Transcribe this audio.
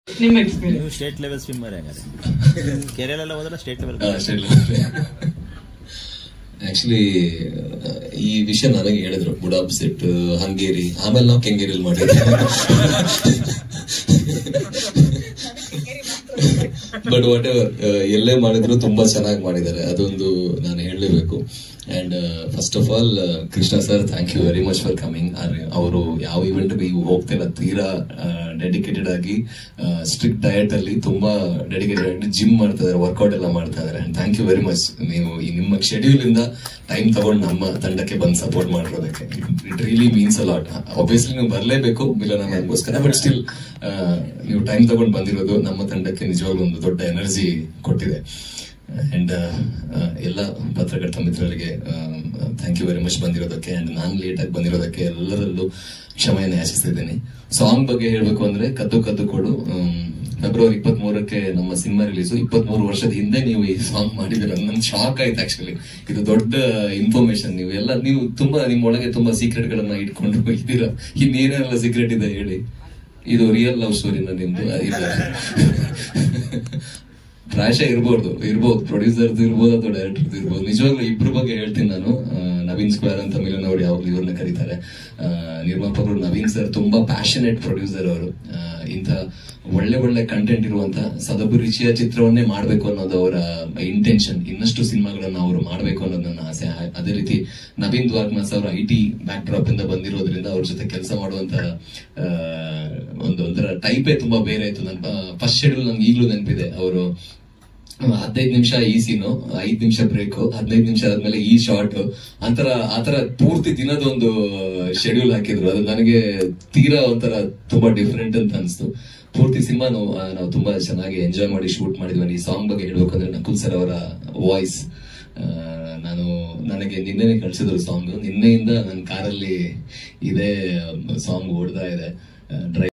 ನಿಮ್ಮ ಎಕ್ಸ್ಪೀರಿಯನ್ಸ್ ನೀವು state level swimmer ಹೆಂಗಾರೆ ಕೆರೆಯಲ್ಲೆಲ್ಲ ಹೋದ್ರೆ ಸ್ಟೇಟ್ ಲೆವೆಲ್ ಆಕ್ಚುಲಿ ಈ ವಿಷಯ ನನಗೆ ಹೇಳಿದ್ರು ಬುಡಾಪ್ಸೆಟ್ ಹಂಗೇರಿ ಆಮೇಲೆ ನಾವು ಕೆಂಗೇರಿಯಲ್ಲಿ ಮಾಡಿದ್ವಿ ಬಟ್ ವಾಟ್ ಎವರ್ ಎಲ್ಲೇ ಮಾಡಿದ್ರು ತುಂಬಾ ಚೆನ್ನಾಗಿ ಮಾಡಿದ್ದಾರೆ ಅದೊಂದು ನಾನು ಹೇಳಲೇಬೇಕು and first of all Krishna sir thank you very much for coming ಅವರು ಯಾವ ಇವೆಂಟ್ ಹೋಗ್ತಿಲ್ಲ ತೀರಾ ಡೆಡಿಕೇಟೆಡ್ ಆಗಿ ಸ್ಟ್ರಿಕ್ಟ್ ಡಯಟ್ ಅಲ್ಲಿ ತುಂಬಾ ಡೆಡಿಕೇಟೆಡ್ ಆಗಿ ಜಿಮ್ ಮಾಡ್ತಾ ಇದಾರೆ ವರ್ಕೌಟ್ ಎಲ್ಲ ಮಾಡ್ತಾ ಇದಾರೆ ಥ್ಯಾಂಕ್ ಯು ವೆರಿ ಮಚ್ ನೀವು ಈ ನಿಮ್ಮ ಶೆಡ್ಯೂಲ್ ಇಂದ ಟೈಮ್ ತಗೊಂಡು ನಮ್ಮ ತಂಡಕ್ಕೆ ಬಂದು ಸಪೋರ್ಟ್ ಮಾಡಿರೋದಕ್ಕೆ it really means a lot obviously ನೀವು ಬರಲೇಬೇಕು ಮಿಲನ ಮ್ಯಾಮ್ಗೋಸ್ಕರ ಬಟ್ ಸ್ಟಿಲ್ ನೀವು ಟೈಮ್ ತಗೊಂಡು ಬಂದಿರೋದು ನಮ್ಮ ತಂಡಕ್ಕೆ ನಿಜವಾಗ್ಲೂ ಒಂದು ದೊಡ್ಡ ಎನರ್ಜಿ ಕೊಟ್ಟಿದೆ ಅಂಡ್ ಎಲ್ಲ ಪತ್ರಕರ್ತ ಮಿತ್ರರಿಗೆ ಥ್ಯಾಂಕ್ ಯು ವೆರಿ ಮಚ್ ಬಂದಿರೋದಕ್ಕೆ ಅಂಡ್ ನಾನು ಲೇಟ್ ಆಗಿ ಬಂದಿರೋದಕ್ಕೆ ಎಲ್ಲರಲ್ಲೂ ಕ್ಷಮೆಯನ್ನು ಯಾಚಿಸ್ತಿದ್ದೀನಿ ಸಾಂಗ್ ಬಗ್ಗೆ ಹೇಳ್ಬೇಕು ಅಂದ್ರೆ ಕದ್ದು ಕದ್ದು ಕೊಡು ಫೆಬ್ರವರಿ ಇಪ್ಪತ್ತ್ ಮೂರಕ್ಕೆ ನಮ್ಮ ಸಿನಿಮಾ ರಿಲೀಸು ಇಪ್ಪತ್ತ್ ಮೂರು ವರ್ಷದ ಹಿಂದೆ ನೀವು ಈ ಸಾಂಗ್ ಮಾಡಿದಿರ ನನ್ ಶಾಕ್ ಆಯ್ತು ಆಕ್ಚುಲಿ ಇದು ದೊಡ್ಡ ಇನ್ಫಾರ್ಮೇಶನ್ ನೀವು ಎಲ್ಲ ನೀವು ತುಂಬಾ ನಿಮ್ ಒಳಗೆ ತುಂಬಾ ಸೀಕ್ರೆಟ್ ಗಳನ್ನ ಇಟ್ಕೊಂಡು ಇದ್ದೀರಾ ಇನ್ನೇನೆಲ್ಲ ಸೀಕ್ರೆಟ್ ಇದೆ ಹೇಳಿ ಇದು ರಿಯಲ್ ಲವ್ ಸ್ಟೋರಿನ ನಿಮ್ದು ಇಲ್ಲ ಪ್ರಾಯಶಃ ಇರ್ಬೋದು ಇರ್ಬೋದು ಪ್ರೊಡ್ಯೂಸರ್ ಇರ್ಬೋದು ಅಥವಾ ಡೈರೆಕ್ಟರ್ ಇರ್ಬೋದು ನಿಜವಾಗ್ಲೂ ಇಬ್ರ ಬಗ್ಗೆ ಹೇಳ್ತೀನಿ ನಾನು ಆ, ನವೀನ್ ಸ್ಕ್ವೇರ್ ಅಂತ ಮಿಲನ್ ಅವ್ರು ಯಾವಾಗ್ಲೂ ಇವ್ರನ್ನ ಕರೀತಾರೆ ಆ, ನಿರ್ಮಾಪಕರು ನವೀನ್ ಸರ್ ತುಂಬಾ ಪ್ಯಾಷನೇಟ್ ಪ್ರೊಡ್ಯೂಸರ್ ಅವರು ಆ, ಇಂಥ ಒಳ್ಳೆ ಒಳ್ಳೆ ಕಂಟೆಂಟ್ ಇರುವಂತ ಸದಭಿರುಚಿಯ ಚಿತ್ರವನ್ನೇ ಮಾಡ್ಬೇಕು ಅನ್ನೋದು ಅವರ ಇಂಟೆನ್ಷನ್ ಇನ್ನಷ್ಟು ಸಿನಿಮಾಗಳನ್ನ ಅವರು ಮಾಡ್ಬೇಕು ಅನ್ನೋದು ನನ್ನ ಆಸೆ ಆ- ಅದೇ ರೀತಿ ನವೀನ್ ದ್ವಾರ್ಕ್ನಾಥ್ ಅವರು ಐ ಟಿ ಬ್ಯಾಕ್ ಡ್ರಾಪ್ ಇಂದ ಬಂದಿರೋದ್ರಿಂದ ಅವ್ರ ಜೊತೆ ಕೆಲಸ ಮಾಡುವಂತ ಆ, ಒಂದು ಒಂಥರ ಟೈಪೇ ತುಂಬಾ ಬೇರೆ ಇತ್ತು ನನ್ನ ಫಸ್ಟ್ ಶೆಡ್ಯೂಲ್ ನನ್ಗೆ ಈಗಲೂ ನೆನಪಿದೆ ಅವರು ಹದಿನೈದು ನಿಮಿಷ ಈ ಸೀನು ಐದ್ ನಿಮಿಷ ಬ್ರೇಕ್ ಹದಿನೈದು ನಿಮಿಷ ಆದ್ಮೇಲೆ ಈ ಶಾರ್ಟ್ ಅಂತರ ಆತರ ಪೂರ್ತಿ ದಿನದ ಒಂದು ಶೆಡ್ಯೂಲ್ ಹಾಕಿದ್ರು ಅದು ನನಗೆ ತೀರಾ ಒಂಥರ ತುಂಬಾ ಡಿಫ್ರೆಂಟ್ ಅಂತ ಅನ್ಸ್ತು ಪೂರ್ತಿ ಸಿನಿಮಾ ನಾವು ನಾವು ತುಂಬಾ ಚೆನ್ನಾಗಿ ಎಂಜಾಯ್ ಮಾಡಿ ಶೂಟ್ ಮಾಡಿದ್ವಿ ಈ ಸಾಂಗ್ ಬಗ್ಗೆ ಹೇಳ್ಬೇಕಂದ್ರೆ ನಕುಲ್ ಸರ್ ಅವರ ವಾಯ್ಸ್ ನಾನು ನನಗೆ ನಿನ್ನೆನೆ ಕಳ್ಸಿದ್ರು ಸಾಂಗ್ ನಿನ್ನೆಯಿಂದ ನನ್ನ ಕಾರಲ್ಲಿ ಇದೇ ಸಾಂಗ್ ಓಡ್ತಾ ಇದೆ ಡ್ರೈವ್